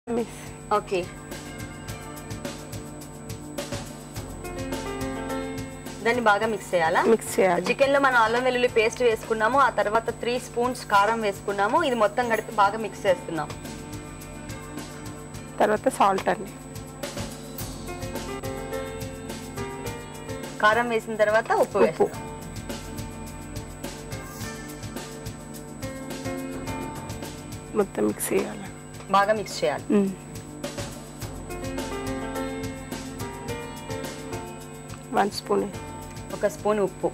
Mix okay దాన్ని బాగా mix చేయాలా మిక్స్ చేయాలి చికెన్ లో మనం అల్లం వెల్లుల్లి పేస్ట్ వేసుకున్నాము ఆ తర్వాత త్రీ స్పూన్స్ కారం వేసుకున్నాము ఇది మొత్తం కలిపి బాగా మిక్స్ చేస్తున్నాం తర్వాత సాల్ట్ అండి కారం వేసిన తర్వాత ఉప్పు ఉప్పు. వేస్తాం మొత్తం మిక్స్ చేయాలి బాగా మిక్స్ చేయాలి మ్మ్. వన్ స్పూన్ ఒక స్పూన్ ఉప్పు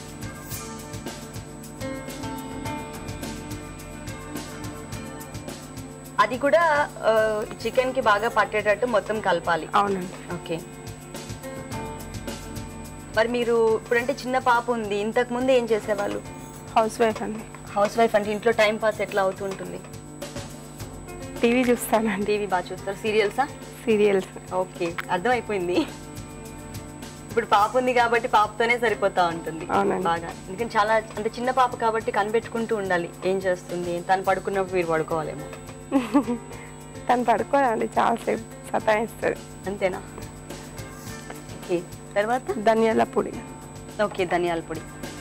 అది కూడా చికెన్ కి బాగా పట్టేటట్టు మొత్తం కలపాలి అవునండి ఓకే మరి మీరు ఇప్పుడంటే చిన్న పాప ఉంది ఇంతకు ముందు ఏం చేసేవాళ్ళు హౌస్ వైఫ్ అండి హౌస్ వైఫ్ అంటే ఇంట్లో టైం పాస్ ఎట్లా అవుతుంటుంది టీవీ చూస్తానండి టీవీ బాగా చూస్తారు సీరియల్సా సీరియల్స్ ఓకే అర్థమైపోయింది ఇప్పుడు పాప ఉంది కాబట్టి పాపతోనే సరిపోతా ఉంటుంది అవునండి. బాగా ఎందుకంటే చాలా అంటే చిన్న పాప కాబట్టి కనిపెట్టుకుంటూ ఉండాలి ఏం చేస్తుంది తను పడుకున్నప్పుడు మీరు పడుకోవాలేమో తను పడుకోదండి చాలాసేపు సతాయిస్తుంది అంతేనా ఓకే తర్వాత ధనియాల పొడి ఓకే ధనియాల పొడి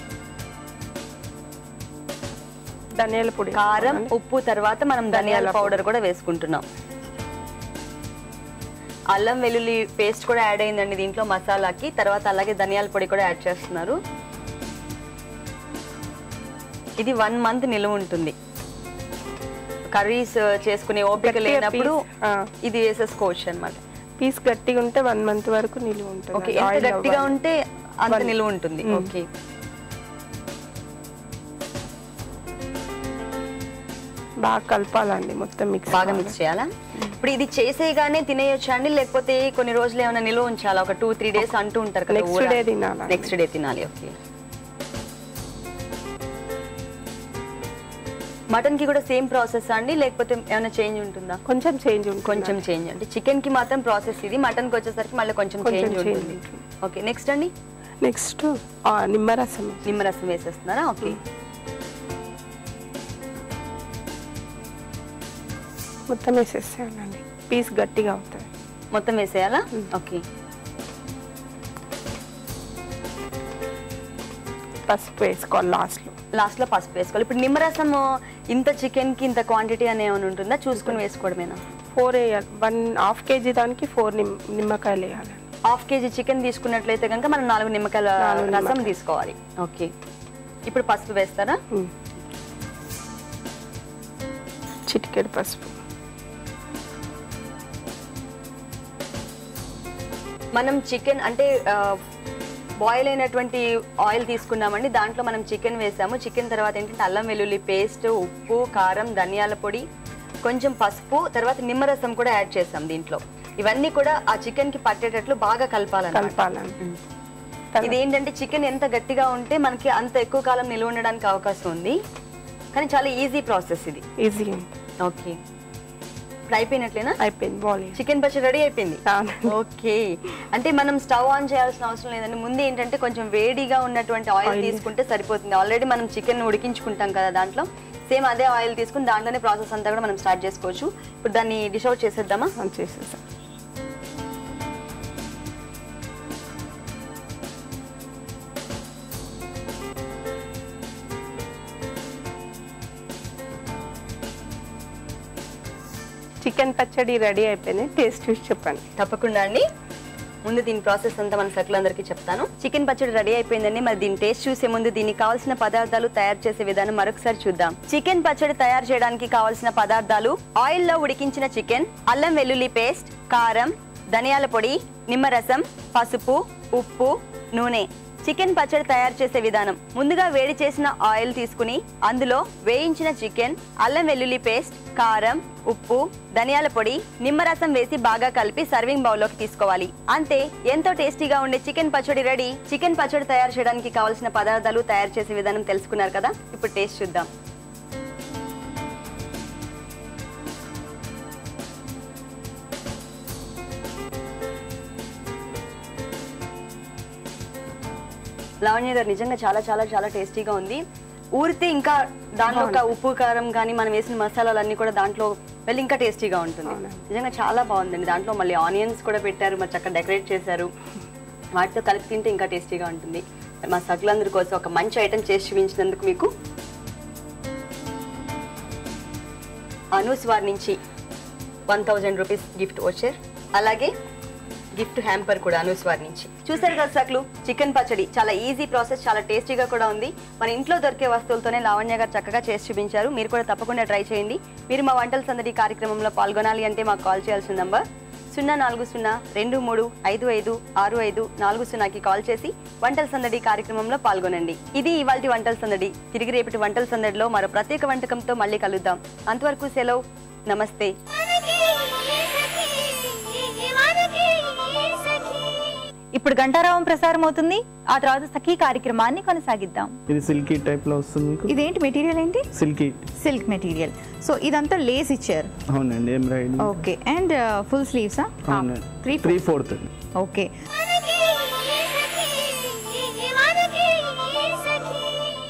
ధనియాల పొడి కారం వేసుకోవాలండి. ఉప్పు తర్వాత మనం ధనియాల ధనియాల పౌడర్ కూడా వేసుకుంటున్నాం అల్లం వెల్లుల్లి పేస్ట్ కూడా యాడ్ అయిందండి దీంట్లో మసాలాకి తర్వాత అలాగే ధనియాల పొడి కూడా యాడ్ చేస్తున్నారు ఇది వన్ మంత్ నిలువ ఉంటుంది కర్రీస్ చేసుకునే ఓపిక గట్టిగా లేనప్పుడు piece, ఆ. ఇది వేసేసుకోవచ్చు అనమాట పీస్ గట్టిగా ఉంటే వన్ మంత్ వరకు నిలువ ఉంటుంది ఓకే అది ఎంత ఆయిల్ గట్టిగా అవ్వాలి. ఉంటే అంత One. నిలువ ఉంటుంది మ్మ్. ఓకే బాగా కలపాలండి మొత్తం మిక్స్ బాగా మిక్స్ చేయాలా ఇప్పుడు ఇది చేసేయగానే తినేయొచ్చా అండి లేకపోతే కొన్ని రోజులు ఏమైనా నిలువ ఉంచాలా ఒక టూ త్రీ డేస్ అంటూ ఉంటారు కదా నెక్స్ట్ డే తినాలి నెక్స్ట్ డే తినాలి ఓకే మటన్ కి కూడా సేమ్ ప్రాసెస్ అండి లేకపోతే ఏమైనా చేంజ్ ఉంటుందా కొంచెం చేంజ్ ఉంటుంది కొంచెం చేంజ్ అంటే చికెన్ కి మాత్రం ప్రాసెస్ ఇది మటన్ కి వచ్చేసరికి మళ్ళీ కొంచెం కొంచెం చేంజ్ change ఉంటుంది ఉంటుంది. ఓకే నెక్స్ట్ అండి నెక్స్ట్ నిమ్మరసం నిమ్మరసం వేసేస్తున్నారా ఓకే మొత్తం వేసేసేయాలండి పీస్ గట్టిగా అవుతుంది మొత్తం వేసేయాలా ఓకే పసుపు వేసుకోవాలి లాస్ట్లో లాస్ట్ లో పసుపు వేసుకోవాలి ఇప్పుడు నిమ్మరసం ఇంత చికెన్ కి ఇంత క్వాంటిటీ అని ఏమైనా ఉంటుందా చూసుకుని వేసుకోవడమేనా ఫోర్ వేయాలి వన్ హాఫ్ కేజీ దానికి ఫోర్ నిమ్ నిమ్మకాయలు వేయాలి హాఫ్ కేజీ చికెన్ తీసుకున్నట్లయితే కనుక మనం నాలుగు నిమ్మకాయల నాలుగు రసం నిమ్మకాయలు. తీసుకోవాలి ఓకే ఇప్పుడు పసుపు వేస్తారా ఉమ్. చిటికెడు పసుపు మనం చికెన్ అంటే బాయిల్ అయినటువంటి ఆయిల్ తీసుకున్నామండి దాంట్లో మనం చికెన్ వేసాము చికెన్ తర్వాత ఏంటంటే అల్లం వెల్లుల్లి పేస్ట్ ఉప్పు కారం ధనియాల పొడి కొంచెం పసుపు తర్వాత నిమ్మరసం కూడా యాడ్ చేసాం దీంట్లో ఇవన్నీ కూడా ఆ చికెన్ కి పట్టేటట్లు బాగా కలపాలన్నమాట కలపాలండి ఇది ఏంటంటే చికెన్ ఎంత గట్టిగా ఉంటే మనకి అంత ఎక్కువ కాలం నిల్వ ఉండడానికి అవకాశం ఉంది కానీ చాలా ఈజీ ప్రాసెస్ ఇది ఈజీ ఓకే ఇప్పుడు అయిపోయినట్లేనా అయిపోయింది బాల్ చికెన్ పచ్చడి రెడీ అయిపోయింది ఓకే అంటే మనం స్టవ్ ఆన్ చేయాల్సిన అవసరం లేదండి ముందు ఏంటంటే కొంచెం వేడిగా ఉన్నటువంటి ఆయిల్ Oil. తీసుకుంటే సరిపోతుంది ఆల్రెడీ మనం చికెన్ ఉడికించుకుంటాం కదా దాంట్లో సేమ్ అదే ఆయిల్ తీసుకుని దాంట్లోనే ప్రాసెస్ అంతా కూడా మనం స్టార్ట్ చేసుకోవచ్చు ఇప్పుడు దాన్ని డిష్ అవుట్ చేసేద్దామా చేసేసాం చికెన్ పచ్చడి రెడీ అయిపోయింది టేస్ట్ చూసి చెప్పండి తప్పకుండా అండి ముందు దీని ప్రాసెస్ అంతా మన సర్కులందరికీ చెప్తాను చికెన్ పచ్చడి రెడీ అయిపోయిందండి మరి దీని టేస్ట్ చూసే ముందు దీనికి కావాల్సిన పదార్థాలు తయారు చేసే విధానం మరొకసారి చూద్దాం చికెన్ పచ్చడి తయారు చేయడానికి కావాల్సిన పదార్థాలు ఆయిల్ లో ఉడికించిన చికెన్ అల్లం వెల్లుల్లి పేస్ట్ కారం ధనియాల పొడి నిమ్మరసం పసుపు ఉప్పు నూనె చికెన్ పచ్చడి తయారు చేసే విధానం ముందుగా వేడి చేసిన ఆయిల్ తీసుకుని అందులో వేయించిన చికెన్ అల్లం వెల్లుల్లి పేస్ట్ కారం ఉప్పు ధనియాల పొడి నిమ్మరసం వేసి బాగా కలిపి సర్వింగ్ బౌల్లోకి తీసుకోవాలి అంతే ఎంతో టేస్టీగా ఉండే చికెన్ పచ్చడి రెడీ చికెన్ పచ్చడి తయారు చేయడానికి కావాల్సిన పదార్థాలు తయారు చేసే విధానం తెలుసుకున్నారు కదా ఇప్పుడు టేస్ట్ చూద్దాం లావణ్య గారు నిజంగా చాలా చాలా చాలా టేస్టీగా ఉంది ఊరితే ఇంకా దాంట్లో ఒక ఉప్పు కారం కానీ మనం వేసిన మసాలాలన్నీ కూడా దాంట్లో వెళ్ళి ఇంకా టేస్టీగా ఉంటుంది అవునండి. నిజంగా చాలా బాగుందండి దాంట్లో మళ్ళీ ఆనియన్స్ కూడా పెట్టారు మరి చక్కగా డెకరేట్ చేశారు వాటితో కలిపి తింటే ఇంకా టేస్టీగా ఉంటుంది మా సగ్గులందరి కోసం ఒక మంచి ఐటెం చేసి చూపించినందుకు మీకు అనూస్ వారి నుంచి వన్ థౌజండ్ రూపీస్ గిఫ్ట్ వచ్చారు అలాగే గిఫ్ట్ హ్యాంపర్ కూడా అనూస్ వారి నుంచి చూసారు కదా సక్లు చికెన్ పచ్చడి చాలా ఈజీ ప్రాసెస్ చాలా టేస్టీగా కూడా ఉంది మన ఇంట్లో దొరికే వస్తువులతోనే లావణ్య గారు చక్కగా చేసి చూపించారు మీరు కూడా తప్పకుండా ట్రై చేయండి మీరు మా వంటల సందడి కార్యక్రమంలో పాల్గొనాలి అంటే మాకు కాల్ చేయాల్సిన నంబర్ సున్నా నాలుగు సున్నా రెండు మూడు ఐదు ఐదు ఆరు ఐదు నాలుగు సున్నాకి కాల్ చేసి వంటల సందడి కార్యక్రమంలో పాల్గొనండి ఇది ఇవాల్టి వంటల సందడి తిరిగి రేపటి వంటల సందడిలో మరో ప్రత్యేక వంటకంతో మళ్ళీ కలుద్దాం అంతవరకు సెలవు నమస్తే ఇప్పుడు గంటారావం ప్రసారం అవుతుంది ఆ తర్వాత సఖీ కార్యక్రమాన్ని కొనసాగిద్దాం ఇది సిల్కీ టైప్ లో వస్తుంది మీకు ఇదేంటి మెటీరియల్ ఏంటి సిల్కీ సిల్క్ మెటీరియల్ సో ఇదంతా లేస్ ఇచ్చారు అవునండి ఎంబ్రాయిడరీ ఓకే అండ్ ఫుల్ స్లీవ్సా అవునండి త్రీ త్రీ ఫోర్త్ ఓకే మనకి